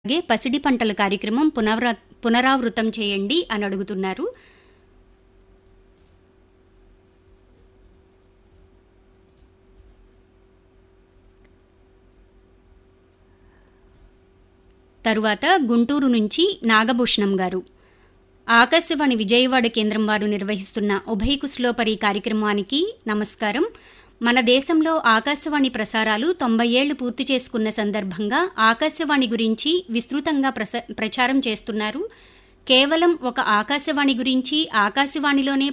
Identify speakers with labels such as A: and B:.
A: అలాగే పసిడి పంటల కార్యక్రమం పునరా పునరావృతం చేయండి అని అడుగుతున్నారు తరువాత గుంటూరు నుంచి నాగభూషణం గారు ఆకాశవాణి విజయవాడ కేంద్రం వారు నిర్వహిస్తున్న ఉభయ కుశలోపరి కార్యక్రమానికి నమస్కారం మన దేశంలో ఆకాశవాణి ప్రసారాలు తొంభై ఏళ్లు పూర్తి చేసుకున్న సందర్భంగా ఆకాశవాణి గురించి విస్తృతంగా ప్రస ప్రచారం చేస్తున్నారు కేవలం ఒక ఆకాశవాణి గురించి ఆకాశవాణిలోనే